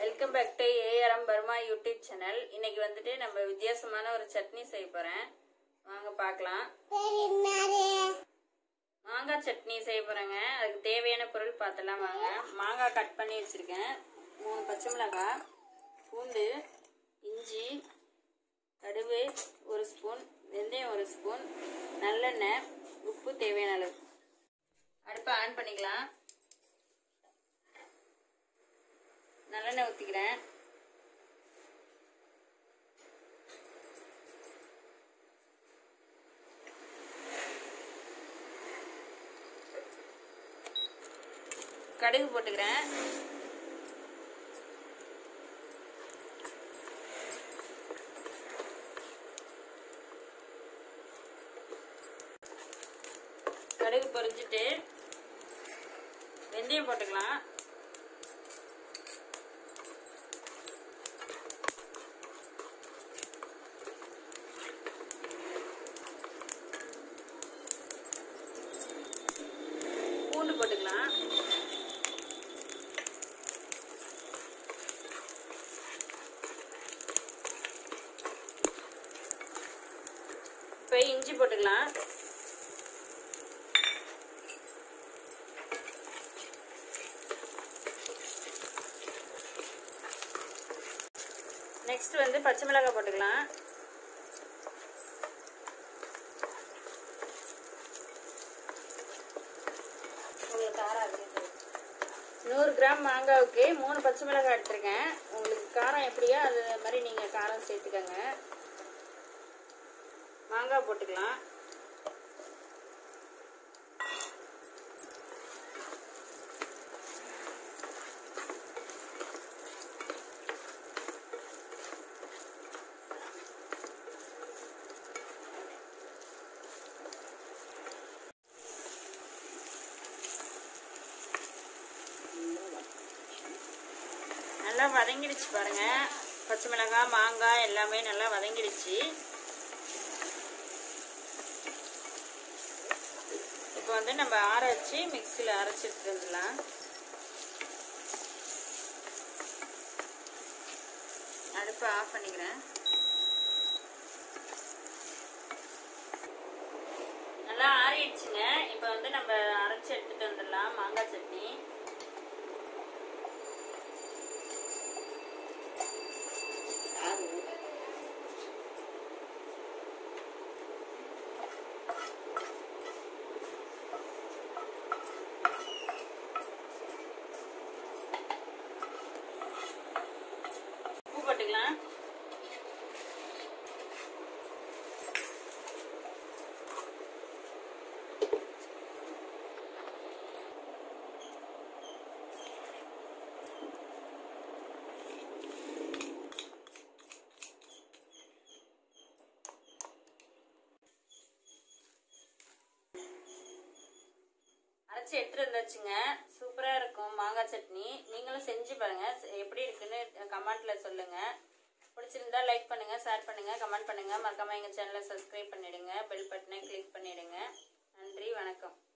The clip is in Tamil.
welcome back to ARM Burma YouTube channel இன்னைக்கு வந்துட்டு நம்ம வித்தியாசமான ஒரு சட்னி செய்ய போறேன் வாங்க பார்க்கலாம் மாங்காய் சட்னி செய்ய போறேங்க அதுக்கு தேவையான பொருள் பார்த்தலாம் வாங்க மாங்காய் கட் பண்ணி வச்சிருக்கேன் மூணு பச்சை மிளகாய் பூண்டு இஞ்சி கடுகு ஒரு ஸ்பூன் வெந்தயம் ஒரு ஸ்பூன் நல்லெண்ணெய் உப்பு தேவையான அளவு அடுப்பை ஆன் பண்ணிக்கலாம் நல்லெண்ணெய் ஊற்றிக்கிறேன் கடுகு போட்டுக்கிறேன் கடுகு பொரிஞ்சிட்டு வெந்தயம் போட்டுக்கலாம் பூண்டு போட்டுக்கலாம் இப்போ இஞ்சி போட்டுக்கலாம் நெக்ஸ்ட் வந்து பச்சை மிளகாய் போட்டுக்கலாம் உங்களுக்கு காரம் அதிகம் நூறு கிராம் மாங்காவுக்கு மூணு பச்சை மிளகாய் எடுத்துருக்கேன் உங்களுக்கு காரம் எப்படியோ அது மாதிரி நீங்கள் காரம் சேர்த்துக்கோங்க மாங்காய் போட்டுக்கலாம் நல்லா வதங்கிடுச்சு பாருங்க பச்சை மிளகாய் மாங்காய் எல்லாமே நல்லா வதங்கிடுச்சு இப்போ வந்து நம்ம ஆற வச்சு மிக்சியில் அரைச்சி எடுத்துட்டு வந்துடலாம் அடுப்பை ஆஃப் பண்ணிக்கிறேன் நல்லா ஆறிடுச்சுங்க இப்போ வந்து நம்ம அரைச்சி எடுத்துட்டு வந்துடலாம் மாங்காய் சட்னி உப்பு போட்டுக்கலாம் அரைச்சி எடுத்துட்டு வந்தாச்சுங்க சூப்பராக இருக்கும் மாங்காய் சட்னி நீங்களும் செஞ்சு பாருங்க எப்படி இருக்குன்னு கமெண்ட்ல சொல்லுங்க பிடிச்சிருந்தா லைக் பண்ணுங்க ஷேர் பண்ணுங்க கமெண்ட் பண்ணுங்க மறக்காம எங்க சேனலை சப்ஸ்கிரைப் பண்ணிடுங்க பெல் பட்டனை கிளிக் பண்ணிடுங்க நன்றி வணக்கம்